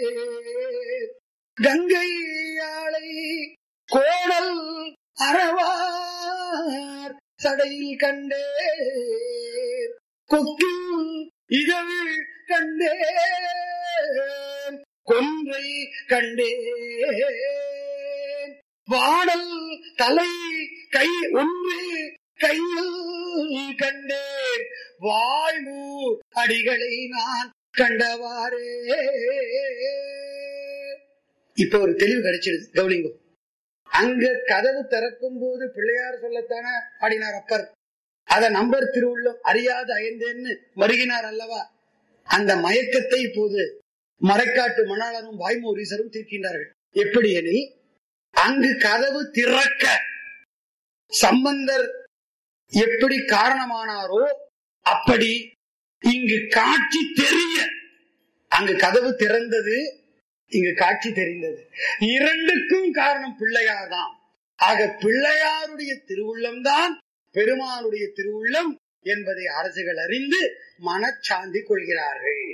கங்கை யாழை கோணல் அறவார் சடையில் கண்டே கொக்கில் இகழ் கண்டே கொன்றை கண்டே வாடல் தலை கை ஒன்று கையில் கண்டேன் வாழ்மூர் அடிகளை நான் கண்டவாறே இப்ப ஒரு தெளிவு கிடைச்சிடுது கவுளிங்கோ அங்க கதவு திறக்கும் போது பிள்ளையார் சொல்லத்தானே பாடினார் அப்பர் அத நம்பர் திருவுள்ளம் அறியாத அயந்தேன்னு மருகினார் அல்லவா அந்த மயக்கத்தை இப்போது மறைக்காட்டு மணாளரும் வாய்மூரீசரும் தீர்க்கின்றார்கள் எப்படி எனில் அங்கு கதவு திறக்க சம்பந்தர் எப்படி காரணமானாரோ அப்படி இங்கு காட்சி தெரிய அங்கு கதவு திறந்தது இங்கு காட்சி தெரிந்தது இரண்டுக்கும் காரணம் பிள்ளையார் தான் ஆக பிள்ளையாருடைய திருவுள்ளம்தான் பெருமானுடைய திருவுள்ளம் என்பதை அரசுகள் அறிந்து மனச்சாந்தி கொள்கிறார்கள்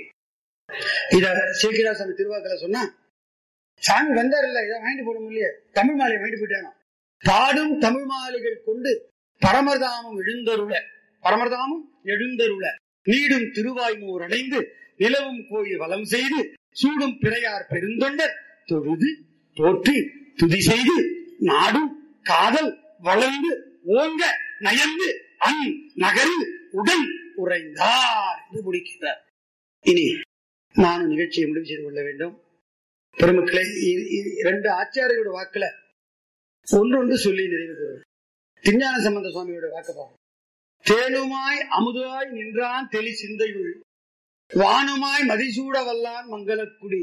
இத சேக்கிரா சாமி திருவாக்கல சொன்னா சாமி வந்தார் இல்ல இதை வாங்கிட்டு போட முடியல தமிழ் மாலை வாங்கிட்டு போயிட்டாங்க பாடும் தமிழ் மாலைகள் கொண்டு பரமர்தாமம் எழுந்தருள பரமர்தாமம் எழுந்தருள நீடும் திருவாய்மூர் அடைந்து நிலவும் கோயில் வலம் செய்து சூடும் பிறையார் பெருந்தொண்டர் தொழுது போற்றி துதி செய்து நாடும் காதல் வளர்ந்து ஓங்க நயந்து அந் நகரில் உடன் உறைந்தார் என்று முடிக்கிறார் இனி நானும் நிகழ்ச்சியை முடிவு செய்து கொள்ள வேண்டும் பெருமக்களை இ- இ- இரண்டு ஆச்சாரியோட வாக்குல ஒன்றொன்று சொல்லி நிறைவு பெறும் திருஞான சம்பந்த சுவாமியோட வாக்கு பார்ப்போம் தேனுமாய் அமுதாய் நின்றான் தெளி சிந்தையுள் வானுமாய் மதிசூட வல்லான் மங்களக்குடி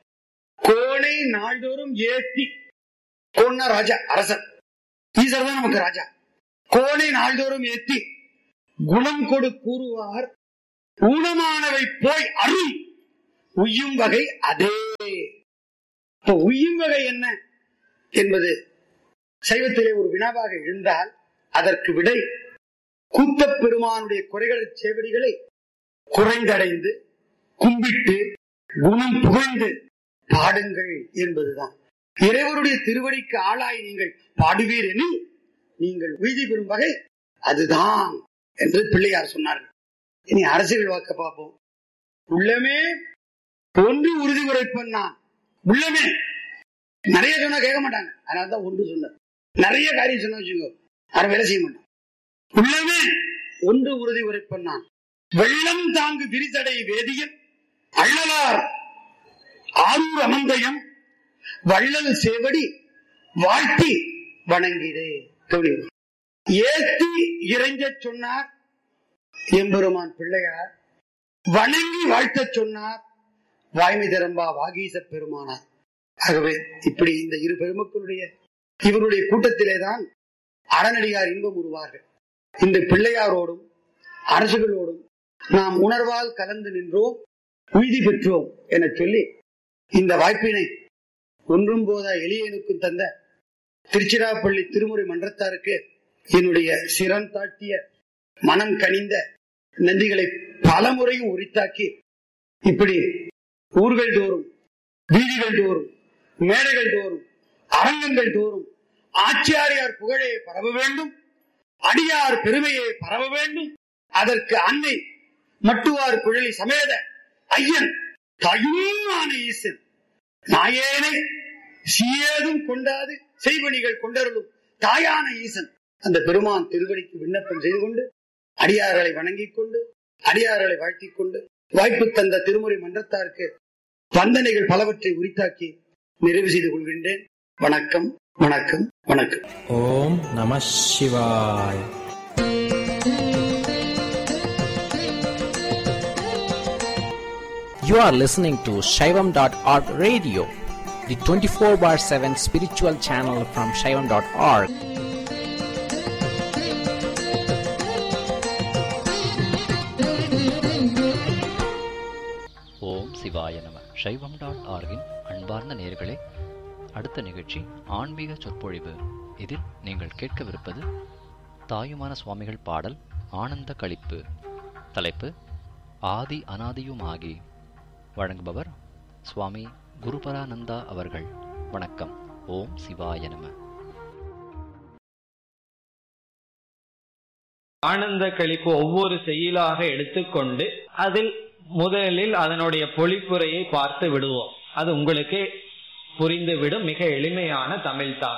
கோணை நாள்தோறும் ஏத்தி கோன்னா ராஜா அரசன் ஈஸ்வரர் தான் நமக்கு ராஜா கோணை நாள்தோறும் ஏத்தி குணம் கொடு கூறுவார் ஊனமானவை போய் அருள் உய்யும் வகை அதே இப்ப உய்யும் வகை என்ன என்பது சைவத்திலே ஒரு வினாவாக இருந்தால் அதற்கு விடை கூத்தப் பெருமானுடைய குறைகளை சேவடிகளை குறைந்தடைந்து கும்பிட்டு குணம் புகழ்ந்து பாடுங்கள் என்பதுதான் இறைவருடைய திருவடிக்கு ஆளாய் நீங்கள் பாடுவீர் எனில் நீங்கள் உய்தி பெறும் வகை அதுதான் என்று பிள்ளையார் சொன்னார்கள் இனி அரசியல் வாக்க பார்ப்போம் உள்ளமே ஒன்று உறுதி உரைப்பன் நான் உள்ளமே நிறைய சொன்னா கேட்க மாட்டாங்க அதனாலதான் ஒன்று சொன்னார் நிறைய காரியம் சொன்ன வச்சுக்கோ யாரும் வேலை செய்ய மாட்டாங்க உள்ளமே ஒன்று உறுதி உரைப்பன் நான் வெள்ளம் தாங்கு விரிசடை வேதியன் அள்ளலார் ஆரூர் அமந்தயம் வள்ளல் சேவடி வாழ்த்தி வணங்கிடு தொழில் ஏத்தி இறைஞ்சச் சொன்னார் எம்பெருமான் பிள்ளையார் வணங்கி வாழ்த்தச் சொன்னார் வாய்மை திறம்பா வாகீச பெருமானார் ஆகவே இப்படி இந்த இரு பெருமக்களுடைய இவருடைய கூட்டத்திலேதான் அறநடிகார் இன்பம் உருவார்கள் இந்த பிள்ளையாரோடும் அரசுகளோடும் நாம் உணர்வால் கலந்து நின்றோம் உய்தி பெற்றோம் என சொல்லி இந்த வாய்ப்பினை ஒன்றும் போதா எளியனுக்கும் தந்த திருச்சிராப்பள்ளி திருமுறை மன்றத்தாருக்கு என்னுடைய சிரம் தாட்டிய மனம் கனிந்த நன்றிகளை பலமுறையும் உரித்தாக்கி இப்படி ஊர்கள் தோறும் வீதிகள் தோறும் மேடைகள் தோறும் அரங்கங்கள் தோறும் ஆச்சியாரியார் புகழே பரவ வேண்டும் அடியார் பெருமையை பரவ வேண்டும் அதற்கு அன்னை மட்டுவார் குழலி சமேத ஐயன் தயுமான ஈசன் நாயேனை சீயேதும் கொண்டாது செய்வனிகள் கொண்டருளும் தாயான ஈசன் அந்த பெருமான் திருவடிக்கு விண்ணப்பம் செய்து கொண்டு அடியார்களை வணங்கிக் கொண்டு அடியார்களை வாழ்த்திக் கொண்டு வாய்ப்பு தந்த திருமுறை மன்றத்தாருக்கு வந்தனைகள் பலவற்றை உரித்தாக்கி நிறைவு செய்து கொள்கின்றேன் வணக்கம் வணக்கம் வணக்கம் ஓம் நம சிவாய் You are listening to Shaivam.org radio, the 24 bar 7 spiritual channel from Shaivam.org. ஓம் சிவாய நம சைவம் டாட் ஆர்கின் அன்பார்ந்த நேயர்களே அடுத்த நிகழ்ச்சி ஆன்மீக சொற்பொழிவு இதில் நீங்கள் கேட்கவிருப்பது தாயுமான சுவாமிகள் பாடல் ஆனந்த களிப்பு தலைப்பு ஆதி அனாதியுமாகி வழங்குபவர் சுவாமி குருபரானந்தா அவர்கள் வணக்கம் ஓம் சிவாய நம ஆனந்த கழிப்பு ஒவ்வொரு செயலாக எடுத்துக்கொண்டு அதில் முதலில் அதனுடைய பொழிப்புரையை பார்த்து விடுவோம் அது உங்களுக்கு புரிந்துவிடும் மிக எளிமையான தமிழ்தான்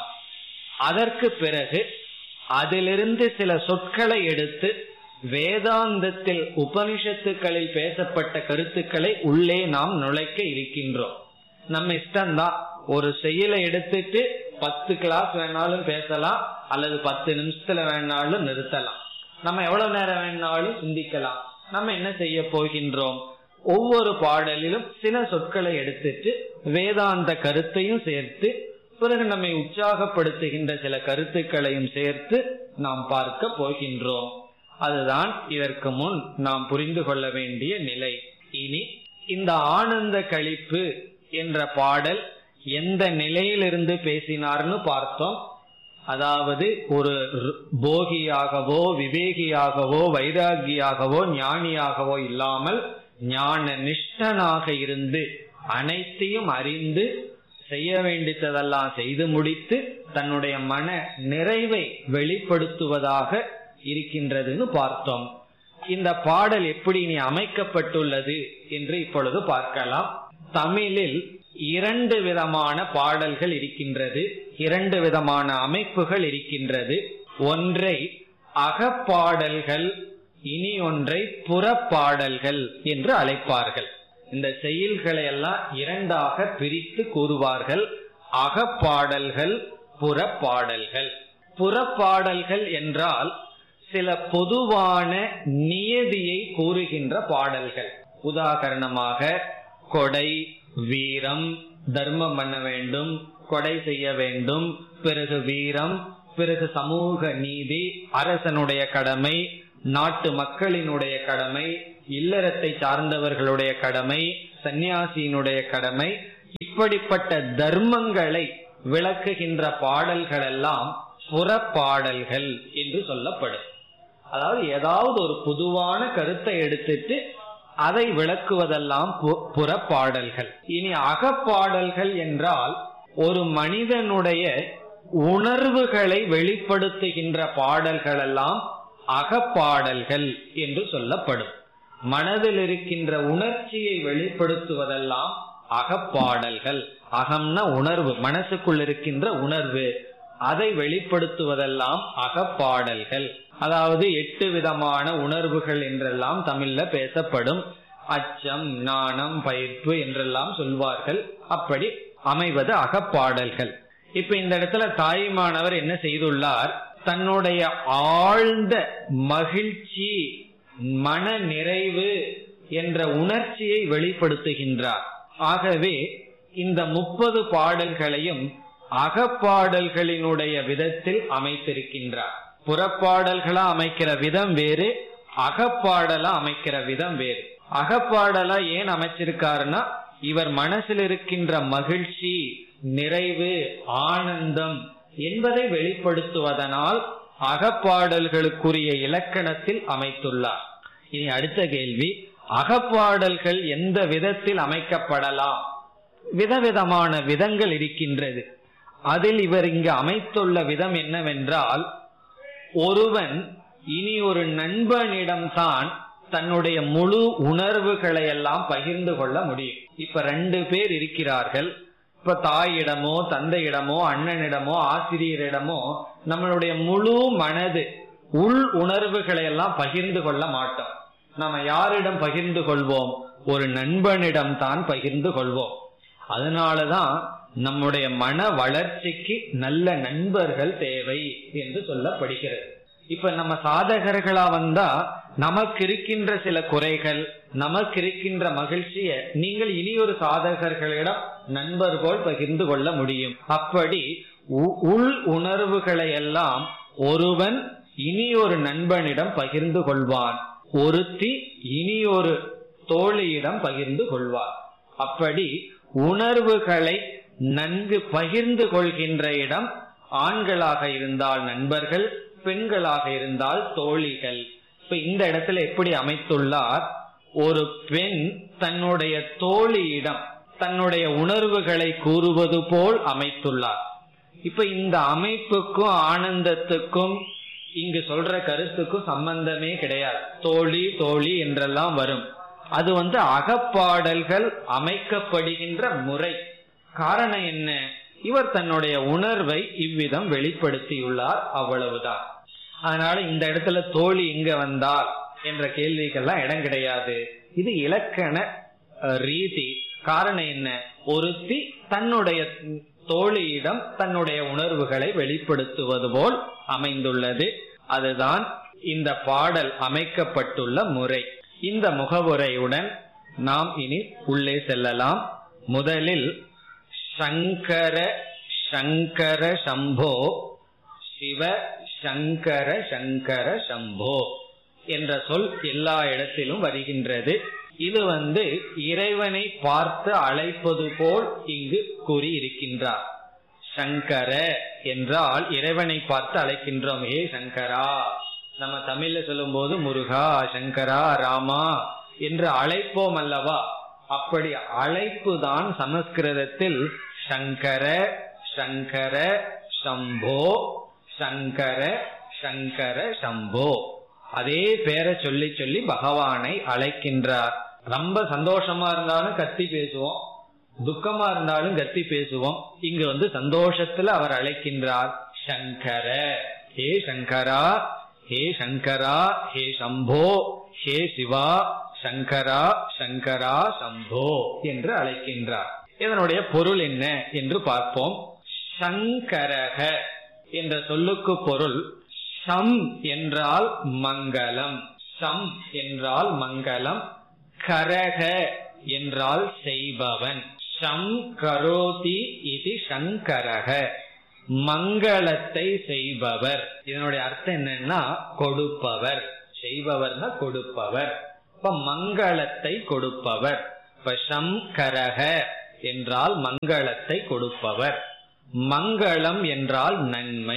அதற்கு பிறகு அதிலிருந்து சில சொற்களை எடுத்து வேதாந்தத்தில் உபனிஷத்துக்களில் பேசப்பட்ட கருத்துக்களை உள்ளே நாம் நுழைக்க இருக்கின்றோம் நம்ம இஷ்டம்தான் ஒரு செயலை எடுத்துட்டு பத்து கிளாஸ் வேணாலும் பேசலாம் அல்லது பத்து நிமிஷத்துல வேணாலும் நிறுத்தலாம் நம்ம எவ்வளவு நேரம் வேணாலும் சிந்திக்கலாம் நம்ம என்ன செய்ய போகின்றோம் ஒவ்வொரு பாடலிலும் சில சொற்களை எடுத்துட்டு வேதாந்த கருத்தையும் சேர்த்து பிறகு நம்மை உற்சாகப்படுத்துகின்ற சில கருத்துக்களையும் சேர்த்து நாம் பார்க்க போகின்றோம் அதுதான் இதற்கு முன் நாம் புரிந்து கொள்ள வேண்டிய நிலை இனி இந்த ஆனந்த கழிப்பு என்ற பாடல் எந்த நிலையிலிருந்து பேசினார்னு பார்த்தோம் அதாவது ஒரு போகியாகவோ விவேகியாகவோ வைராகியாகவோ ஞானியாகவோ இல்லாமல் ஞான நிஷ்டனாக இருந்து அனைத்தையும் அறிந்து செய்ய வேண்டியதெல்லாம் செய்து முடித்து தன்னுடைய மன நிறைவை வெளிப்படுத்துவதாக இருக்கின்றதுன்னு பார்த்தோம் இந்த பாடல் எப்படி இனி அமைக்கப்பட்டுள்ளது என்று இப்பொழுது பார்க்கலாம் தமிழில் இரண்டு விதமான பாடல்கள் இருக்கின்றது இரண்டு விதமான அமைப்புகள் இருக்கின்றது ஒன்றை அகப்பாடல்கள் இனி ஒன்றை புறப்பாடல்கள் என்று அழைப்பார்கள் இந்த செயல்களை எல்லாம் இரண்டாக பிரித்து கூறுவார்கள் அகப்பாடல்கள் புறப்பாடல்கள் புறப்பாடல்கள் என்றால் சில பொதுவான நியதியை கூறுகின்ற பாடல்கள் உதாரணமாக கொடை வீரம் தர்மம் பண்ண வேண்டும் கொடை செய்ய வேண்டும் பிறகு வீரம் பிறகு சமூக நீதி அரசனுடைய கடமை நாட்டு மக்களினுடைய கடமை இல்லறத்தை சார்ந்தவர்களுடைய கடமை சன்னியாசியினுடைய கடமை இப்படிப்பட்ட தர்மங்களை விளக்குகின்ற பாடல்கள் எல்லாம் புறப்பாடல்கள் என்று சொல்லப்படும் அதாவது ஏதாவது ஒரு பொதுவான கருத்தை எடுத்துட்டு அதை விளக்குவதெல்லாம் புறப்பாடல்கள் இனி அகப்பாடல்கள் என்றால் ஒரு மனிதனுடைய உணர்வுகளை வெளிப்படுத்துகின்ற பாடல்கள் எல்லாம் அகப்பாடல்கள் என்று சொல்லப்படும் மனதில் இருக்கின்ற உணர்ச்சியை வெளிப்படுத்துவதெல்லாம் அகப்பாடல்கள் அகம்னா உணர்வு மனசுக்குள் இருக்கின்ற உணர்வு அதை வெளிப்படுத்துவதெல்லாம் அகப்பாடல்கள் அதாவது எட்டு விதமான உணர்வுகள் என்றெல்லாம் தமிழ்ல பேசப்படும் அச்சம் நாணம் பயிர்ப்பு என்றெல்லாம் சொல்வார்கள் அப்படி அமைவது அகப்பாடல்கள் இப்ப இந்த இடத்துல தாய்மானவர் என்ன செய்துள்ளார் தன்னுடைய ஆழ்ந்த மகிழ்ச்சி மன நிறைவு என்ற உணர்ச்சியை வெளிப்படுத்துகின்றார் ஆகவே இந்த முப்பது பாடல்களையும் அகப்பாடல்களினுடைய விதத்தில் அமைத்திருக்கின்றார் புறப்பாடல்களா அமைக்கிற விதம் வேறு அகப்பாடலா அமைக்கிற விதம் வேறு அகப்பாடலா ஏன் அமைச்சிருக்காருன்னா இவர் மனசில் இருக்கின்ற மகிழ்ச்சி நிறைவு ஆனந்தம் என்பதை வெளிப்படுத்துவதனால் அகப்பாடல்களுக்குரிய இலக்கணத்தில் அமைத்துள்ளார் இனி அடுத்த கேள்வி அகப்பாடல்கள் எந்த விதத்தில் அமைக்கப்படலாம் விதவிதமான விதங்கள் இருக்கின்றது அதில் இவர் இங்கு அமைத்துள்ள விதம் என்னவென்றால் ஒருவன் இனி ஒரு நண்பனிடம்தான் தன்னுடைய முழு உணர்வுகளை எல்லாம் பகிர்ந்து கொள்ள முடியும் இப்ப ரெண்டு பேர் இருக்கிறார்கள் இப்ப தாயிடமோ தந்தையிடமோ அண்ணனிடமோ ஆசிரியரிடமோ நம்மளுடைய முழு மனது உள் உணர்வுகளை எல்லாம் பகிர்ந்து கொள்ள மாட்டோம் நம்ம யாரிடம் பகிர்ந்து கொள்வோம் ஒரு நண்பனிடம் தான் பகிர்ந்து கொள்வோம் அதனாலதான் நம்முடைய மன வளர்ச்சிக்கு நல்ல நண்பர்கள் தேவை என்று சொல்லப்படுகிறது இப்ப நம்ம சாதகர்களா வந்தா நமக்கு இருக்கின்ற சில குறைகள் நமக்கு இருக்கின்ற மகிழ்ச்சிய நீங்கள் இனி ஒரு சாதகர்களிடம் நண்பர் போல் பகிர்ந்து கொள்ள முடியும் அப்படி உள் உணர்வுகளை எல்லாம் ஒருவன் இனி ஒரு நண்பனிடம் பகிர்ந்து கொள்வான் ஒருத்தி இனி ஒரு தோழியிடம் பகிர்ந்து கொள்வார் அப்படி உணர்வுகளை நன்கு பகிர்ந்து கொள்கின்ற இடம் ஆண்களாக இருந்தால் நண்பர்கள் பெண்களாக இருந்தால் தோழிகள் இப்ப இந்த இடத்துல எப்படி அமைத்துள்ளார் ஒரு பெண் தன்னுடைய தோழியிடம் தன்னுடைய உணர்வுகளை கூறுவது போல் அமைத்துள்ளார் இப்ப இந்த அமைப்புக்கும் ஆனந்தத்துக்கும் இங்கு சொல்ற கருத்துக்கும் சம்பந்தமே கிடையாது தோழி தோழி என்றெல்லாம் வரும் அது வந்து அகப்பாடல்கள் அமைக்கப்படுகின்ற முறை காரணம் என்ன இவர் தன்னுடைய உணர்வை இவ்விதம் வெளிப்படுத்தியுள்ளார் அவ்வளவுதான் அதனால இந்த இடத்துல தோழி இங்க வந்தால் என்ற கேள்விக்கெல்லாம் இடம் கிடையாது இது இலக்கண அஹ், ரீதி காரணம் என்ன ஒருத்தி தன்னுடைய தோழியிடம் தன்னுடைய உணர்வுகளை வெளிப்படுத்துவது போல் அமைந்துள்ளது அதுதான் இந்த பாடல் அமைக்கப்பட்டுள்ள முறை இந்த முகவுரையுடன் நாம் இனி உள்ளே செல்லலாம் முதலில் சங்கர சங்கர சம்போ சிவ சங்கர சங்கர சம்போ என்ற சொல் எல்லா இடத்திலும் வருகின்றது இது வந்து இறைவனை பார்த்து அழைப்பது போல் இங்கு கூறியிருக்கின்றார் சங்கர என்றால் இறைவனை பார்த்து அழைக்கின்றோம் ஏ சங்கரா நம்ம தமிழ்ல சொல்லும் போது முருகா சங்கரா ராமா என்று அழைப்போம் அல்லவா அப்படி அழைப்பு தான் சமஸ்கிருதத்தில் சங்கர சங்கர சம்போ சங்கர சங்கர சம்போ அதே பேரை சொல்லி சொல்லி பகவானை அழைக்கின்றார் ரொம்ப சந்தோஷமா இருந்தாலும் கத்தி பேசுவோம் துக்கமா இருந்தாலும் கத்தி பேசுவோம் இங்க வந்து சந்தோஷத்துல அவர் அழைக்கின்றார் சங்கர ஹே சங்கரா ஹே சங்கரா ஹே சம்போ ஹே சிவா சங்கரா சங்கரா சம்போ என்று அழைக்கின்றார் இதனுடைய பொருள் என்ன என்று பார்ப்போம் சங்கரக என்ற சொல்லுக்கு பொருள் சம் என்றால் மங்களம் சம் என்றால் மங்களம் கரக என்றால் செய்பவன் சம் கரோதி இது சங்கரக மங்களத்தை செய்பவர் இதனுடைய அர்த்தம் என்னன்னா கொடுப்பவர் செய்பவர்னா கொடுப்பவர் இப்ப மங்களத்தை கொடுப்பவர் இப்ப சங்கரக என்றால் மங்களத்தை கொடுப்பவர் மங்களம் என்றால் நன்மை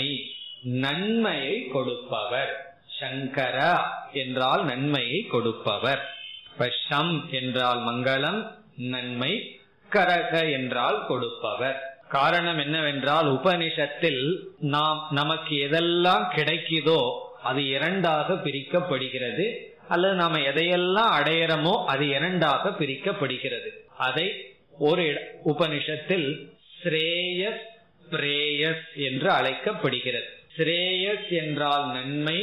நன்மையை கொடுப்பவர் சங்கரா என்றால் நன்மையை கொடுப்பவர் இப்ப சம் என்றால் மங்களம் நன்மை கரக என்றால் கொடுப்பவர் காரணம் என்னவென்றால் உபனிஷத்தில் நாம் நமக்கு எதெல்லாம் கிடைக்குதோ அது இரண்டாக பிரிக்கப்படுகிறது அல்லது நாம எதையெல்லாம் அடையறமோ அது இரண்டாக பிரிக்கப்படுகிறது அதை ஒரு இட- உபனிஷத்தில் ஸ்ரேயஸ் பிரேயஸ் என்று அழைக்கப்படுகிறது ஸ்ரேயஸ் என்றால் நன்மை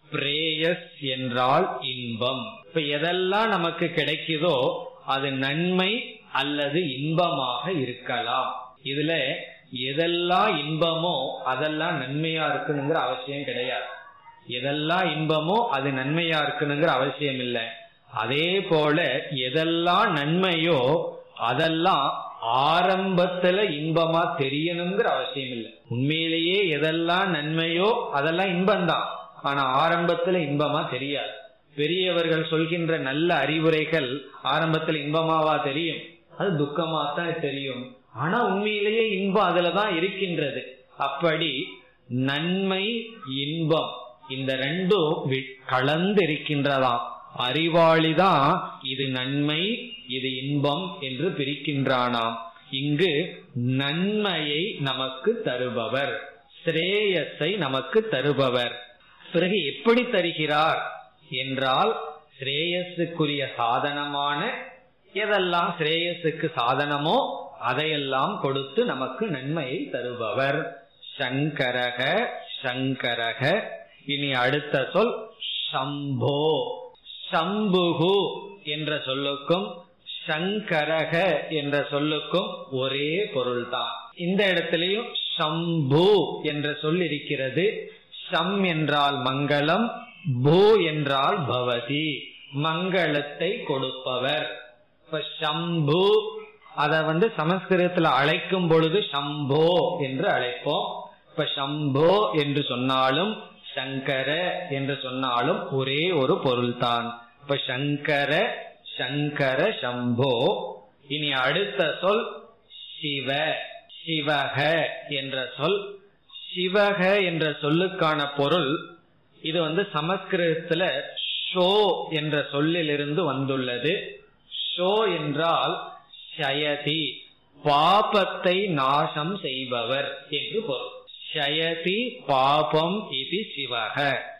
பிரேயஸ் என்றால் இன்பம் இப்ப எதெல்லாம் நமக்கு கிடைக்குதோ அது நன்மை அல்லது இன்பமாக இருக்கலாம் இதுல எதெல்லாம் இன்பமோ அதெல்லாம் நன்மையா இருக்கணுங்கிற அவசியம் கிடையாது எதெல்லாம் இன்பமோ அது நன்மையா இருக்கணுங்கிற அவசியம் இல்லை அதே போல எதெல்லாம் நன்மையோ அதெல்லாம் ஆரம்பத்துல இன்பமா தெரியணுங்கிற அவசியம் இல்லை உண்மையிலேயே எதெல்லாம் நன்மையோ அதெல்லாம் இன்பம்தான் ஆனா ஆரம்பத்துல இன்பமா தெரியாது பெரியவர்கள் சொல்கின்ற நல்ல அறிவுரைகள் ஆரம்பத்துல இன்பமாவா தெரியும் அது துக்கமா தான் தெரியும் ஆனா உண்மையிலேயே இன்பம் அதுலதான் இருக்கின்றது அப்படி நன்மை இன்பம் இந்த ரெண்டும் வி- கலந்து இருக்கின்றதாம் அறிவாளிதான் இது நன்மை இது இன்பம் என்று பிரிக்கின்றானாம் இங்கு நன்மையை நமக்கு தருபவர் ஸ்ரேயஸை நமக்கு தருபவர் பிறகு எப்படி தருகிறார் என்றால் ஸ்ரேயஸுக்குரிய சாதனமான எதெல்லாம் ஸ்ரேயஸுக்கு சாதனமோ அதையெல்லாம் கொடுத்து நமக்கு நன்மையை தருபவர் சங்கரக சங்கரக இனி அடுத்த சொல் சம்போ சம்புகு என்ற சொல்லுக்கும் சங்கரக என்ற சொல்லுக்கும் ஒரே பொருள்தான் இந்த இடத்திலையும் சம்பு என்ற சொல் இருக்கிறது சம் என்றால் மங்களம் பூ என்றால் பவதி மங்களத்தை கொடுப்பவர் இப்ப சம்பு அத வந்து சமஸ்கிருதத்துல அழைக்கும் பொழுது சம்போ என்று அழைப்போம் இப்ப சம்போ என்று சொன்னாலும் சங்கர என்று சொன்னாலும் ஒரே ஒரு பொருள்தான் இப்ப சங்கர சங்கர சம்போ இனி அடுத்த சொல் சிவ சிவக என்ற சொல் சிவக என்ற சொல்லுக்கான பொருள் இது வந்து சமஸ்கிருதத்துல ஷோ என்ற சொல்லிலிருந்து வந்துள்ளது ஷோ என்றால் ஷயதி பாபத்தை நாசம் செய்பவர் என்று பொருள் ஷயதி பாபம் இது சிவக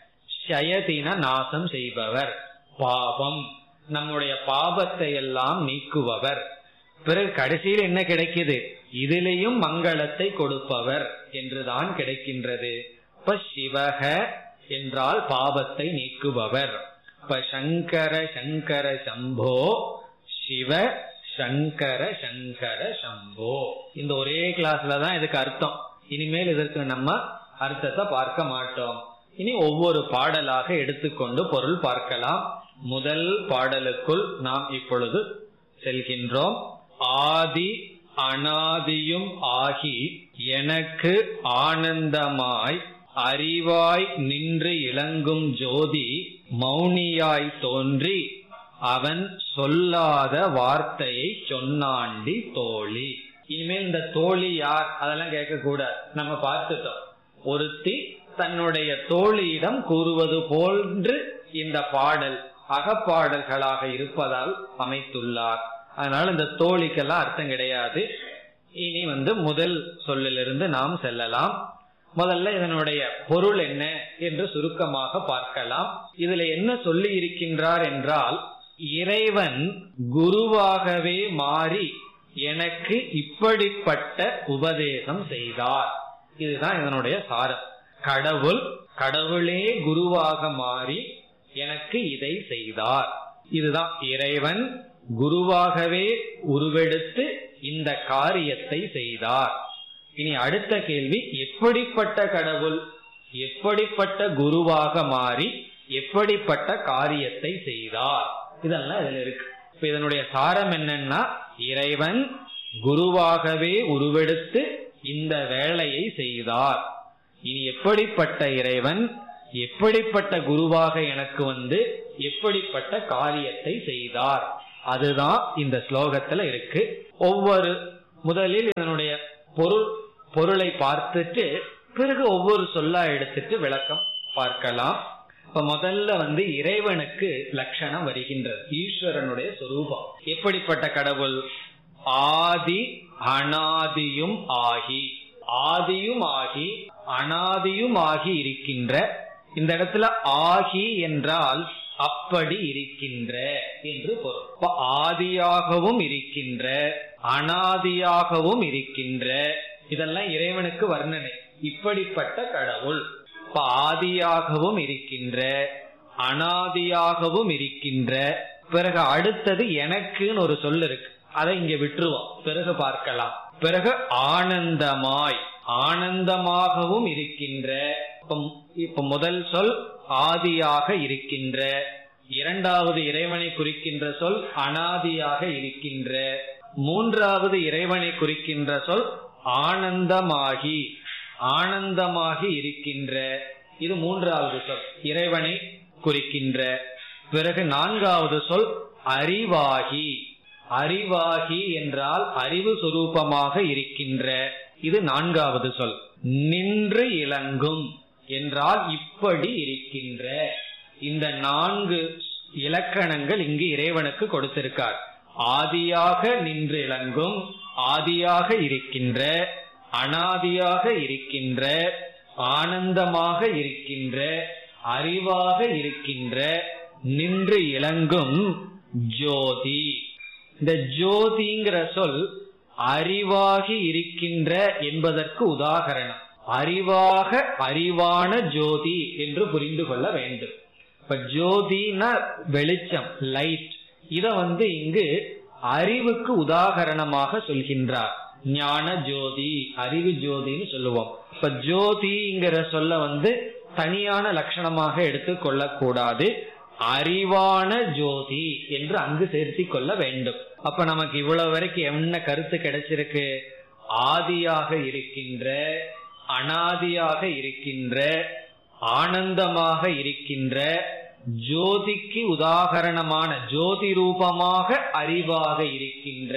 ஷயதின நாசம் செய்பவர் பாபம் நம்முடைய பாபத்தை எல்லாம் நீக்குபவர் பிறகு கடைசியில் என்ன கிடைக்குது இதிலேயும் மங்களத்தை கொடுப்பவர் என்றுதான் கிடைக்கின்றது இப்ப சிவக என்றால் பாபத்தை நீக்குபவர் இப்ப சங்கர சங்கர சம்போ சிவ சங்கர சங்கர சம்போ இந்த ஒரே கிளாஸ்ல தான் இதுக்கு அர்த்தம் இனிமேல் இதற்கு நம்ம அர்த்தத்தை பார்க்க மாட்டோம் இனி ஒவ்வொரு பாடலாக எடுத்துக்கொண்டு பொருள் பார்க்கலாம் முதல் பாடலுக்குள் நாம் இப்பொழுது செல்கின்றோம் ஆதி அனாதியும் ஆகி எனக்கு ஆனந்தமாய் அறிவாய் நின்று இளங்கும் ஜோதி மௌனியாய் தோன்றி அவன் சொல்லாத வார்த்தையை சொன்னாண்டி தோழி இனிமேல் இந்த தோழி யார் அதெல்லாம் கேட்க கூடாது நம்ம பார்த்துட்டோம் ஒருத்தி தன்னுடைய தோழியிடம் கூறுவது போன்று இந்த பாடல் அகப்பாடல்களாக இருப்பதால் அமைத்துள்ளார் அதனால இந்த தோழிக்கெல்லாம் அர்த்தம் கிடையாது இனி வந்து முதல் சொல்லிலிருந்து நாம் செல்லலாம் முதல்ல இதனுடைய பொருள் என்ன என்று சுருக்கமாக பார்க்கலாம் இதுல என்ன சொல்லி இருக்கின்றார் என்றால் இறைவன் குருவாகவே மாறி எனக்கு இப்படிப்பட்ட உபதேசம் செய்தார் இதுதான் இதனுடைய சாரம் கடவுள் கடவுளே குருவாக மாறி எனக்கு இதை செய்தார் இதுதான் இறைவன் குருவாகவே உருவெடுத்து இந்த காரியத்தை செய்தார் இனி அடுத்த கேள்வி எப்படிப்பட்ட கடவுள் எப்படிப்பட்ட குருவாக மாறி எப்படிப்பட்ட காரியத்தை செய்தார் இதெல்லாம் இதுல இருக்கு இப்ப இதனுடைய சாரம் என்னன்னா இறைவன் குருவாகவே உருவெடுத்து இந்த வேலையை செய்தார் இனி எப்படிப்பட்ட இறைவன் எப்படிப்பட்ட குருவாக எனக்கு வந்து எப்படிப்பட்ட காரியத்தை செய்தார் அதுதான் இந்த ஸ்லோகத்துல இருக்கு ஒவ்வொரு முதலில் இதனுடைய பொருள் பொருளை பார்த்துட்டு பிறகு ஒவ்வொரு சொல்லா எடுத்துட்டு விளக்கம் பார்க்கலாம் இப்ப முதல்ல வந்து இறைவனுக்கு லட்சணம் வருகின்றது ஈஸ்வரனுடைய சொரூபம் எப்படிப்பட்ட கடவுள் ஆதி அனாதியும் ஆகி ஆதியும் ஆகி அனாதியும் ஆகி இருக்கின்ற இந்த இடத்துல ஆகி என்றால் அப்படி இருக்கின்ற என்று பொருள் இப்ப ஆதியாகவும் இருக்கின்ற அனாதியாகவும் இருக்கின்ற இதெல்லாம் இறைவனுக்கு வர்ணனை இப்படிப்பட்ட கடவுள் இப்ப ஆதியாகவும் இருக்கின்ற அனாதியாகவும் இருக்கின்ற பிறகு அடுத்தது எனக்குன்னு ஒரு சொல் இருக்கு அதை இங்க விட்டுருவோம் பிறகு பார்க்கலாம் பிறகு ஆனந்தமாய் ஆனந்தமாகவும் இருக்கின்ற இப்ப முதல் சொல் ஆதியாக இருக்கின்ற இரண்டாவது இறைவனை குறிக்கின்ற சொல் அனாதியாக இருக்கின்ற மூன்றாவது இறைவனை குறிக்கின்ற சொல் ஆனந்தமாகி ஆனந்தமாகி இருக்கின்ற இது மூன்றாவது சொல் இறைவனை குறிக்கின்ற பிறகு நான்காவது சொல் அறிவாகி அறிவாகி என்றால் அறிவு சுரூபமாக இருக்கின்ற இது நான்காவது சொல் நின்று இளங்கும் என்றால் இப்படி இருக்கின்ற இந்த நான்கு இலக்கணங்கள் இங்கு இறைவனுக்கு கொடுத்திருக்கார் ஆதியாக நின்று இளங்கும் ஆதியாக இருக்கின்ற அனாதியாக இருக்கின்ற ஆனந்தமாக இருக்கின்ற அறிவாக இருக்கின்ற நின்று இளங்கும் ஜோதி இந்த ஜோதிங்கிற சொல் அறிவாகி இருக்கின்ற என்பதற்கு உதாகரணம் அறிவாக அறிவான ஜோதி என்று புரிந்து கொள்ள வேண்டும் இப்ப ஜோதினா வெளிச்சம் லைட் இத வந்து இங்கு அறிவுக்கு உதாகரணமாக சொல்கின்றார் ஞான ஜோதி அறிவு ஜோதின்னு சொல்லுவோம் இப்ப ஜோதிங்கிற சொல்ல வந்து தனியான லட்சணமாக எடுத்துக் கொள்ளக்கூடாது அறிவான ஜோதி என்று அங்கு சேர்த்தி கொள்ள வேண்டும் அப்ப நமக்கு இவ்வளவு வரைக்கும் என்ன கருத்து கிடைச்சிருக்கு ஆதியாக இருக்கின்ற அனாதியாக இருக்கின்ற ஆனந்தமாக இருக்கின்ற ஜோதிக்கு உதாகரணமான ஜோதி ரூபமாக அறிவாக இருக்கின்ற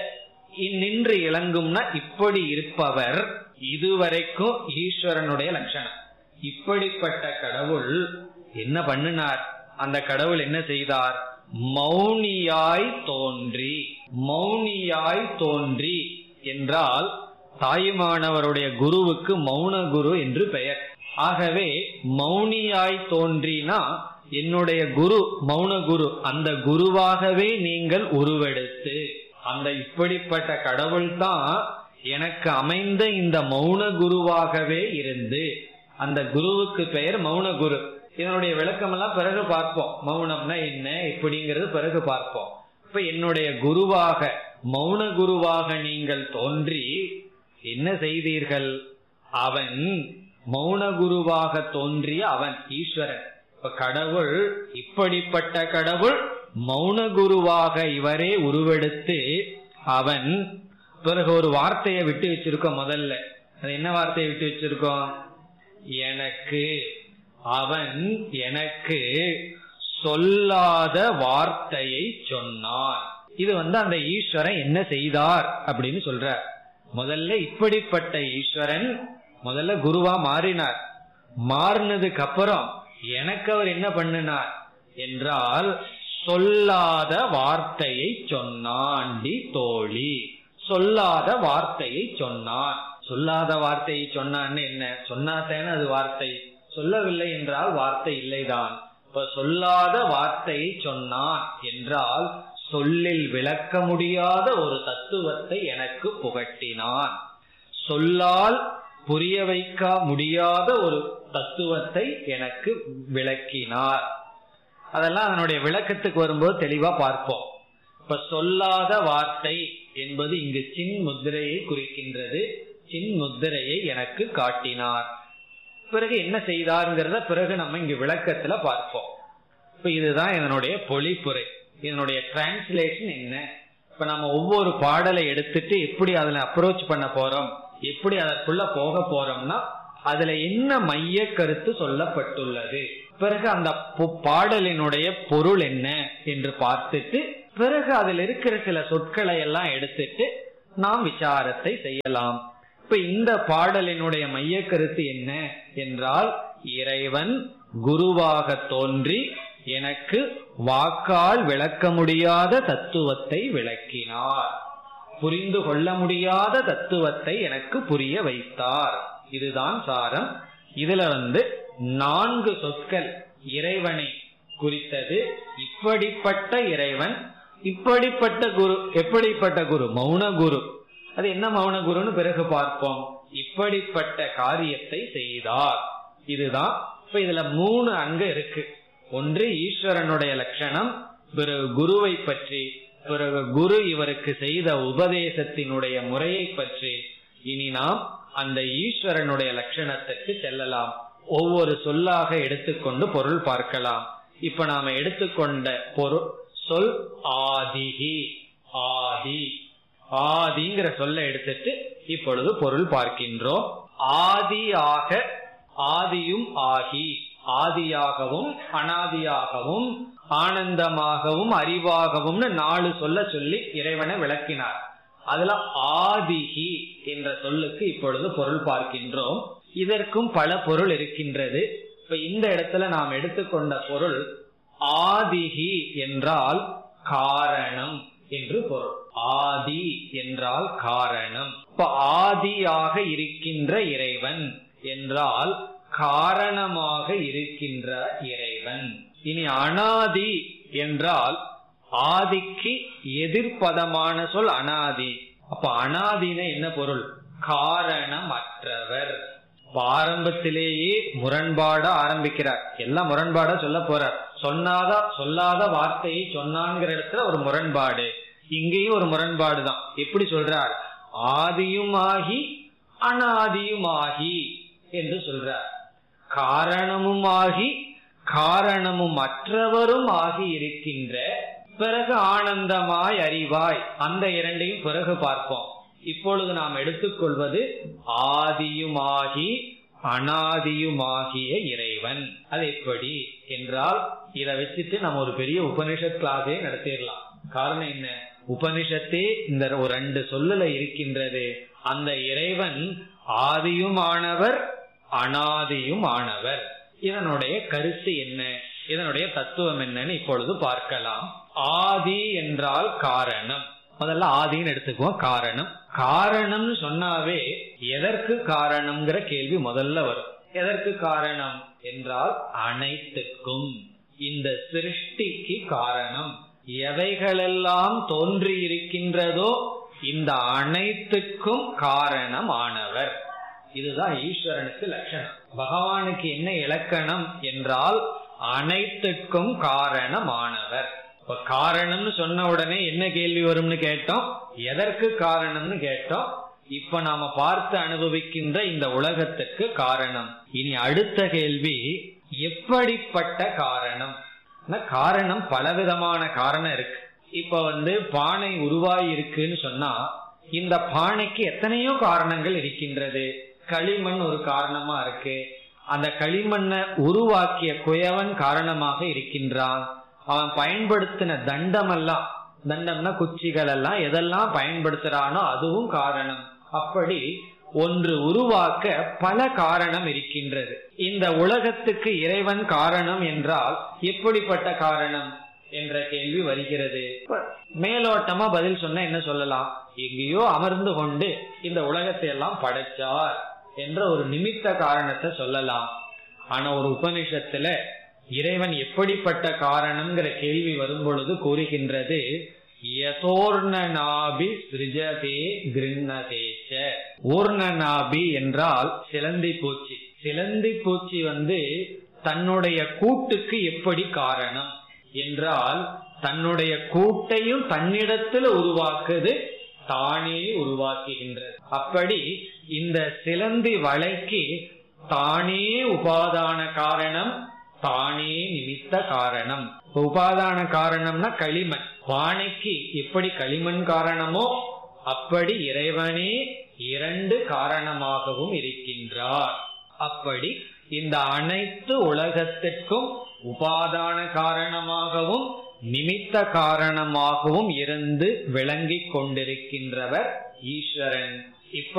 நின்று இளங்கும்னா இப்படி இருப்பவர் இதுவரைக்கும் ஈஸ்வரனுடைய லட்சணம் இப்படிப்பட்ட கடவுள் என்ன பண்ணினார் அந்த கடவுள் என்ன செய்தார் மௌனியாய் தோன்றி மௌனியாய் தோன்றி என்றால் தாயுமானவருடைய குருவுக்கு மௌன குரு என்று பெயர் ஆகவே மௌனியாய் தோன்றினா என்னுடைய குரு மௌன குரு அந்த குருவாகவே நீங்கள் உருவெடுத்து அந்த இப்படிப்பட்ட கடவுள் தான் எனக்கு அமைந்த இந்த மௌன குருவாகவே இருந்து அந்த குருவுக்கு பெயர் மௌன குரு இதனுடைய விளக்கம் எல்லாம் பிறகு பார்ப்போம் மௌனம்னா என்ன இப்படிங்கிறது பிறகு பார்ப்போம் இப்ப என்னுடைய குருவாக மௌன குருவாக நீங்கள் தோன்றி என்ன செய்தீர்கள் அவன் மௌன குருவாக தோன்றிய அவன் ஈஸ்வரன் இப்ப கடவுள் இப்படிப்பட்ட கடவுள் மௌன குருவாக இவரே உருவெடுத்து அவன் பிறகு ஒரு வார்த்தையை விட்டு வச்சிருக்கோம் முதல்ல அது என்ன வார்த்தையை விட்டு வச்சிருக்கோம் எனக்கு அவன் எனக்கு சொல்லாத வார்த்தையை சொன்னான் இது வந்து அந்த ஈஸ்வரன் என்ன செய்தார் அப்படின்னு சொல்ற முதல்ல இப்படிப்பட்ட ஈஸ்வரன் முதல்ல குருவா மாறினார் மாறினதுக்கு அப்புறம் எனக்கு அவர் என்ன பண்ணினார் என்றால் சொல்லாத வார்த்தையை சொன்னாண்டி தோழி சொல்லாத வார்த்தையை சொன்னான் சொல்லாத வார்த்தையை சொன்னான்னு என்ன சொன்னாத்தேன்னு அது வார்த்தை சொல்லவில்லை என்றால் வார்த்தை இல்லைதான் இப்ப சொல்லாத வார்த்தையை சொன்னான் என்றால் சொல்லில் விளக்க முடியாத ஒரு தத்துவத்தை எனக்கு புகட்டினான் சொல்லால் புரிய வைக்க முடியாத ஒரு தத்துவத்தை எனக்கு விளக்கினார் அதெல்லாம் அதனுடைய விளக்கத்துக்கு வரும்போது தெளிவா பார்ப்போம் இப்ப சொல்லாத வார்த்தை என்பது இங்கு சின் முத்திரையை குறிக்கின்றது சின் முத்திரையை எனக்கு காட்டினார் பிறகு என்ன செய்தாருங்கிறத பிறகு நம்ம இங்கு விளக்கத்துல பார்ப்போம் இப்ப இதுதான் இதனுடைய பொழிப்புரை இதனுடைய டிரான்ஸ்லேஷன் என்ன இப்ப நம்ம ஒவ்வொரு பாடலை எடுத்துட்டு எப்படி அதுல அப்ரோச் பண்ண போறோம் எப்படி அதற்குள்ள போக போறோம்னா அதுல என்ன மைய கருத்து சொல்லப்பட்டுள்ளது பிறகு அந்த பொ- பாடலினுடைய பொருள் என்ன என்று பார்த்துட்டு பிறகு அதில் இருக்கிற சில சொற்களை எல்லாம் எடுத்துட்டு நாம் விசாரத்தை செய்யலாம் இப்ப இந்த பாடலினுடைய மைய கருத்து என்ன என்றால் இறைவன் குருவாக தோன்றி எனக்கு வாக்கால் விளக்க முடியாத தத்துவத்தை விளக்கினார் புரிந்து கொள்ள முடியாத தத்துவத்தை எனக்கு புரிய வைத்தார் இதுதான் சாரம் இதுல வந்து நான்கு சொற்கள் இறைவனை குறித்தது இப்படிப்பட்ட இறைவன் இப்படிப்பட்ட குரு எப்படிப்பட்ட குரு மௌன குரு அது என்ன மௌன குருன்னு பிறகு பார்ப்போம் இப்படிப்பட்ட காரியத்தை செய்தார் இதுதான் இப்ப இதுல மூணு அங்க இருக்கு ஒன்று ஈஸ்வரனுடைய லட்சணம் பிறகு குருவை பற்றி பிறகு குரு இவருக்கு செய்த உபதேசத்தினுடைய முறையை பற்றி இனி நாம் அந்த ஈஸ்வரனுடைய லட்சணத்துக்கு செல்லலாம் ஒவ்வொரு சொல்லாக எடுத்துக்கொண்டு பொருள் பார்க்கலாம் இப்ப நாம எடுத்துக்கொண்ட பொருள் சொல் ஆதிஹி ஆதி ஆதிங்கிற சொல்ல எடுத்துட்டு இப்பொழுது பொருள் பார்க்கின்றோம் ஆதியாக ஆதியும் ஆகி ஆதியாகவும் அனாதியாகவும் ஆனந்தமாகவும் அறிவாகவும்னு நாலு சொல்ல சொல்லி இறைவனை விளக்கினார் அதுல ஆதிகி என்ற சொல்லுக்கு இப்பொழுது பொருள் பார்க்கின்றோம் இதற்கும் பல பொருள் இருக்கின்றது இப்ப இந்த இடத்துல நாம் எடுத்துக்கொண்ட பொருள் ஆதிகி என்றால் காரணம் என்று பொருள் ஆதி என்றால் காரணம் இப்ப ஆதியாக இருக்கின்ற இறைவன் என்றால் காரணமாக இருக்கின்ற இறைவன் இனி அனாதி என்றால் ஆதிக்கு எதிர்ப்பதமான சொல் அனாதி அப்ப அனாதின என்ன பொருள் காரணமற்றவர் இப்ப ஆரம்பத்திலேயே முரண்பாடா ஆரம்பிக்கிறார் எல்லாம் முரண்பாடா சொல்ல போறார் சொன்னாத சொல்லாத வார்த்தையை சொன்னான்கிற இடத்துல ஒரு முரண்பாடு இங்கேயும் ஒரு முரண்பாடு தான் எப்படி சொல்றார் ஆதியுமாகி அனாதியுமாகி என்று சொல்றார் காரணமுமாகி காரணமும் மற்றவரும் ஆகி இருக்கின்ற பிறகு ஆனந்தமாய் அறிவாய் அந்த இரண்டையும் பிறகு பார்ப்போம் இப்பொழுது நாம் எடுத்துக்கொள்வது ஆதியுமாகி அனாதியுமாகிய இறைவன் அது எப்படி என்றால் இதை வச்சுட்டு நம்ம ஒரு பெரிய உபனிஷத் கிளாஸே நடத்திடலாம் காரணம் என்ன உபனிஷத்தே இந்த ஒரு ரெண்டு சொல்லுல இருக்கின்றது அந்த இறைவன் ஆதியும் ஆனவர் அனாதியும் ஆனவர் இதனுடைய கருத்து என்ன இதனுடைய தத்துவம் என்னன்னு இப்பொழுது பார்க்கலாம் ஆதி என்றால் காரணம் முதல்ல ஆதின்னு எடுத்துக்குவோம் காரணம் காரணம்னு சொன்னாவே எதற்கு காரணம்ங்கிற கேள்வி முதல்ல வரும் எதற்கு காரணம் என்றால் அனைத்துக்கும் இந்த சிருஷ்டிக்கு காரணம் எவைகளெல்லாம் தோன்றி இருக்கின்றதோ இந்த அனைத்துக்கும் காரணமானவர் இதுதான் ஈஸ்வரனுக்கு லட்சணம் பகவானுக்கு என்ன இலக்கணம் என்றால் அனைத்துக்கும் காரணமானவர் இப்ப காரணம்னு சொன்ன உடனே என்ன கேள்வி வரும்னு கேட்டோம் எதற்கு காரணம்னு கேட்டோம் இப்ப நாம பார்த்து அனுபவிக்கின்ற இந்த உலகத்துக்கு காரணம் இனி அடுத்த கேள்வி எப்படிப்பட்ட காரணம் காரணம் பலவிதமான காரணம் இருக்கு இப்ப வந்து பானை உருவாகி இருக்குன்னு சொன்னா இந்த பானைக்கு எத்தனையோ காரணங்கள் இருக்கின்றது களிமண் ஒரு காரணமா இருக்கு அந்த களிமண்ணை உருவாக்கிய குயவன் காரணமாக இருக்கின்றான் அவன் பயன்படுத்தின தண்டமெல்லாம் தண்டம்னா குச்சிகள் எல்லாம் எதெல்லாம் பயன்படுத்துறானோ அதுவும் காரணம் அப்படி ஒன்று உருவாக்க பல காரணம் இருக்கின்றது இந்த உலகத்துக்கு இறைவன் காரணம் என்றால் எப்படிப்பட்ட காரணம் என்ற கேள்வி வருகிறது மேலோட்டமா பதில் சொன்ன என்ன சொல்லலாம் எங்கேயோ அமர்ந்து கொண்டு இந்த உலகத்தை எல்லாம் படைச்சார் என்ற ஒரு நிமித்த காரணத்தை சொல்லலாம் ஆனா ஒரு உபனிஷத்துல இறைவன் எப்படிப்பட்ட காரணம்ங்கிற கேள்வி வரும் பொழுது கூறுகின்றது யதோர்ணநாபி சிருஜதே கிருண்ணதேச்ச ஊர்ணநாபி என்றால் சிலந்தி பூச்சி சிலந்தி பூச்சி வந்து தன்னுடைய கூட்டுக்கு எப்படி காரணம் என்றால் தன்னுடைய கூட்டையும் தன்னிடத்துல உருவாக்குது தானே உருவாக்குகின்றது அப்படி இந்த சிலந்தி வலைக்கு தானே உபாதான காரணம் தானே நிமித்த காரணம் உபாதான காரணம்னா களிமண் பானைக்கு எப்படி களிமண் காரணமோ அப்படி இறைவனே இரண்டு காரணமாகவும் இருக்கின்றார் அப்படி இந்த அனைத்து உலகத்திற்கும் உபாதான காரணமாகவும் நிமித்த காரணமாகவும் இருந்து விளங்கிக் கொண்டிருக்கின்றவர் ஈஸ்வரன் இப்ப